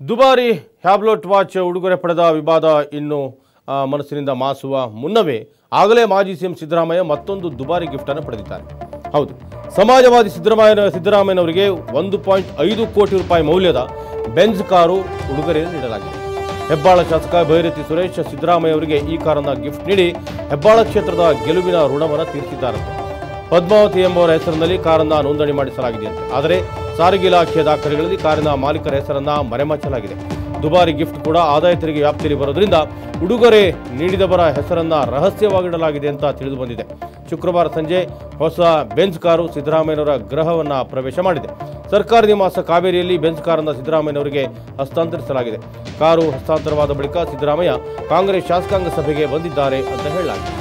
ದುಬಾರಿ ಹ್ಯಾಬ್ಲೋಟ್ ವಾಚ್ ಉಡುಗೊರೆ ಪಡೆದ ವಿವಾದ ಇನ್ನು ಆ, ಮನಸ್ಸಿನಿಂದ ಮಾಸುವ ಮುನ್ನವೇ ಆಗಲೇ ಮಾಜಿ ಸಿಎಂ ಸಿದ್ದರಾಮಯ್ಯ ಮತ್ತೊಂದು ದುಬಾರಿ ಗಿಫ್ಟನ್ನು ಪಡೆದಿದ್ದಾರೆ ಹೌದು ಸಮಾಜವಾದಿ ಸಿದ್ದರಾಮಯ್ಯ ಸಿದ್ದರಾಮಯ್ಯನವರಿಗೆ ಒಂದು ಪಾಯಿಂಟ್ ಐದು ಕೋಟಿ ರೂಪಾಯಿ ಮೌಲ್ಯದ ಬೆಂಜ್ ಕಾರು ಉಡುಗೊರೆಯನ್ನು ನೀಡಲಾಗಿದೆ ಹೆಬ್ಬಾಳ ಶಾಸಕ ಭೈರತಿ ಸುರೇಶ್ ಸಿದ್ದರಾಮಯ್ಯ ಅವರಿಗೆ ಈ ಕಾರನ್ನು ಗಿಫ್ಟ್ ನೀಡಿ ಹೆಬ್ಬಾಳ ಕ್ಷೇತ್ರದ ಗೆಲುವಿನ ಋಣವನ್ನು ತೀರಿಸಿದ್ದಾರಂತೆ ಪದ್ಮಾವತಿ ಎಂಬುವರ ಹೆಸರಿನಲ್ಲಿ ಕಾರನ್ನ ನೋಂದಣಿ ಮಾಡಿಸಲಾಗಿದೆಯಂತೆ ಆದರೆ ಸಾರಿಗೆ ಇಲಾಖೆಯ ದಾಖಲೆಗಳಲ್ಲಿ ಕಾರಿನ ಮಾಲೀಕರ ಹೆಸರನ್ನ ಮರೆಮಾಚಲಾಗಿದೆ ದುಬಾರಿ ಗಿಫ್ಟ್ ಕೂಡ ಆದಾಯ ತೆರಿಗೆ ವ್ಯಾಪ್ತಿಯಲ್ಲಿ ಬರೋದ್ರಿಂದ ಉಡುಗೊರೆ ನೀಡಿದವರ ಹೆಸರನ್ನ ರಹಸ್ಯವಾಗಿಡಲಾಗಿದೆ ಅಂತ ತಿಳಿದು ಬಂದಿದೆ ಶುಕ್ರವಾರ ಸಂಜೆ ಹೊಸ ಬೆಂಚ್ ಕಾರು ಸಿದ್ದರಾಮಯ್ಯನವರ ಗೃಹವನ್ನ ಪ್ರವೇಶ ಮಾಡಿದೆ ಸರ್ಕಾರಿ ನಿವಾಸ ಕಾವೇರಿಯಲ್ಲಿ ಬೆಂಚ್ ಕಾರನ್ನು ಸಿದ್ದರಾಮಯ್ಯನವರಿಗೆ ಹಸ್ತಾಂತರಿಸಲಾಗಿದೆ ಕಾರು ಹಸ್ತಾಂತರವಾದ ಬಳಿಕ ಸಿದ್ದರಾಮಯ್ಯ ಕಾಂಗ್ರೆಸ್ ಶಾಸಕಾಂಗ ಸಭೆಗೆ ಬಂದಿದ್ದಾರೆ ಅಂತ ಹೇಳಲಾಗಿದೆ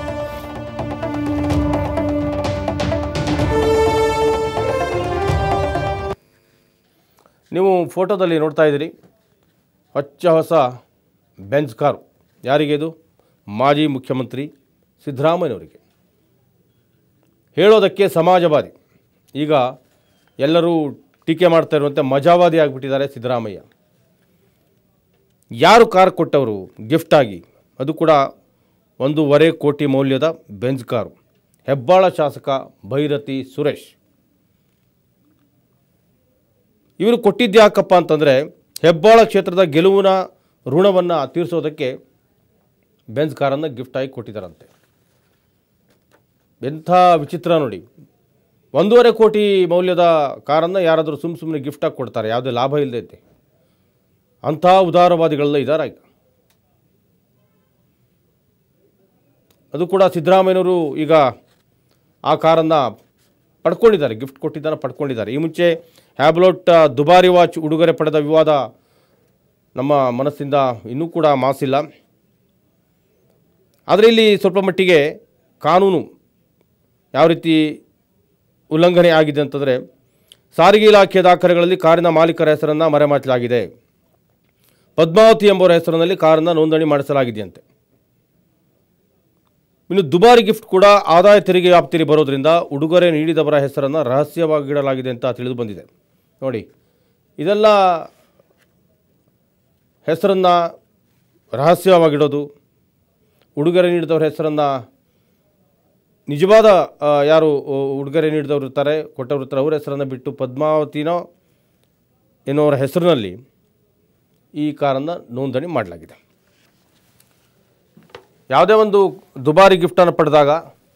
ನೀವು ಫೋಟೋದಲ್ಲಿ ನೋಡ್ತಾ ಇದ್ದೀರಿ ಹೊಚ್ಚ ಹೊಸ ಬೆಂಚ್ ಕಾರು ಯಾರಿಗೆ ಇದು ಮಾಜಿ ಮುಖ್ಯಮಂತ್ರಿ ಸಿದ್ದರಾಮಯ್ಯನವರಿಗೆ ಹೇಳೋದಕ್ಕೆ ಸಮಾಜವಾದಿ ಈಗ ಎಲ್ಲರೂ ಟೀಕೆ ಮಾಡ್ತಾ ಇರುವಂತೆ ಮಜಾವಾದಿ ಆಗಿಬಿಟ್ಟಿದ್ದಾರೆ ಸಿದ್ದರಾಮಯ್ಯ ಯಾರು ಕಾರ್ ಕೊಟ್ಟವರು ಗಿಫ್ಟಾಗಿ ಅದು ಕೂಡ ಒಂದೂವರೆ ಕೋಟಿ ಮೌಲ್ಯದ ಬೆಂಜ್ ಕಾರು ಹೆಬ್ಬಾಳ ಶಾಸಕ ಭೈರತಿ ಸುರೇಶ್ ಇವರು ಕೊಟ್ಟಿದ್ದು ಯಾಕಪ್ಪ ಅಂತಂದರೆ ಹೆಬ್ಬಾಳ ಕ್ಷೇತ್ರದ ಗೆಲುವಿನ ಋಣವನ್ನು ತೀರಿಸೋದಕ್ಕೆ ಬೆಂಜ್ ಕಾರನ್ನು ಗಿಫ್ಟಾಗಿ ಕೊಟ್ಟಿದ್ದಾರಂತೆ ಎಂಥ ವಿಚಿತ್ರ ನೋಡಿ ಒಂದೂವರೆ ಕೋಟಿ ಮೌಲ್ಯದ ಕಾರನ್ನು ಯಾರಾದರೂ ಸುಮ್ಮ ಸುಮ್ಮನೆ ಗಿಫ್ಟಾಗಿ ಕೊಡ್ತಾರೆ ಯಾವುದೇ ಲಾಭ ಇಲ್ಲದೈತೆ ಅಂಥ ಉದಾರವಾದಿಗಳೆಲ್ಲ ಇದ್ದಾರೆ ಈಗ ಅದು ಕೂಡ ಸಿದ್ದರಾಮಯ್ಯನವರು ಈಗ ಆ ಕಾರನ್ನು ಪಡ್ಕೊಂಡಿದ್ದಾರೆ ಗಿಫ್ಟ್ ಕೊಟ್ಟಿದ್ದನ್ನು ಪಡ್ಕೊಂಡಿದ್ದಾರೆ ಈ ಮುಂಚೆ ಹ್ಯಾಬ್ಲೋಟ್ ಆ, ದುಬಾರಿ ವಾಚ್ ಉಡುಗೊರೆ ಪಡೆದ ವಿವಾದ ನಮ್ಮ ಮನಸ್ಸಿಂದ ಇನ್ನೂ ಕೂಡ ಮಾಸಿಲ್ಲ ಆದರೆ ಇಲ್ಲಿ ಸ್ವಲ್ಪ ಮಟ್ಟಿಗೆ ಕಾನೂನು ಯಾವ ರೀತಿ ಉಲ್ಲಂಘನೆ ಆಗಿದೆ ಅಂತಂದರೆ ಸಾರಿಗೆ ಇಲಾಖೆಯ ದಾಖಲೆಗಳಲ್ಲಿ ಕಾರಿನ ಮಾಲೀಕರ ಹೆಸರನ್ನು ಮರೆಮಾಚಲಾಗಿದೆ ಪದ್ಮಾವತಿ ಎಂಬುವರ ಹೆಸರಿನಲ್ಲಿ ಕಾರನ್ನು ನೋಂದಣಿ ಮಾಡಿಸಲಾಗಿದೆಯಂತೆ ಇನ್ನು ದುಬಾರಿ ಗಿಫ್ಟ್ ಕೂಡ ಆದಾಯ ತೆರಿಗೆ ವ್ಯಾಪ್ತಿಯಲ್ಲಿ ಬರೋದ್ರಿಂದ ಉಡುಗೊರೆ ನೀಡಿದವರ ಹೆಸರನ್ನು ರಹಸ್ಯವಾಗಿಡಲಾಗಿದೆ ಅಂತ ತಿಳಿದು ಬಂದಿದೆ ನೋಡಿ ಇದೆಲ್ಲ ಹೆಸರನ್ನು ರಹಸ್ಯವಾಗಿಡೋದು ಉಡುಗೊರೆ ನೀಡಿದವರ ಹೆಸರನ್ನು ನಿಜವಾದ ಆ, ಯಾರು ಆ, ಉಡುಗೊರೆ ನೀಡಿದವರು ಇರ್ತಾರೆ ಕೊಟ್ಟವರು ಇರ್ತಾರೆ ಅವರ ಹೆಸರನ್ನು ಬಿಟ್ಟು ಪದ್ಮಾವತಿನೋ ಎನ್ನುವರ ಹೆಸರಿನಲ್ಲಿ ಈ ಕಾರನ್ನು ನೋಂದಣಿ ಮಾಡಲಾಗಿದೆ ಯಾವುದೇ ಒಂದು ದುಬಾರಿ ಗಿಫ್ಟನ್ನು ಪಡೆದಾಗ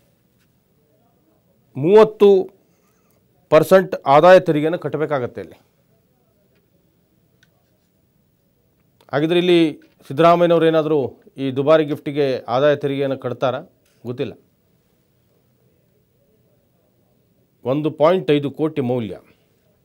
ಮೂವತ್ತು ಪರ್ಸೆಂಟ್ ಆದಾಯ ತೆರಿಗೆಯನ್ನು ಕಟ್ಟಬೇಕಾಗತ್ತೆ ಇಲ್ಲಿ ಹಾಗಿದ್ರೆ ಇಲ್ಲಿ ಸಿದ್ದರಾಮಯ್ಯನವರು ಏನಾದರೂ ಈ ದುಬಾರಿ ಗಿಫ್ಟಿಗೆ ಆದಾಯ ತೆರಿಗೆಯನ್ನು ಕಟ್ತಾರಾ ಗೊತ್ತಿಲ್ಲ ಒಂದು ಪಾಯಿಂಟ್ ಐದು ಕೋಟಿ ಮೌಲ್ಯ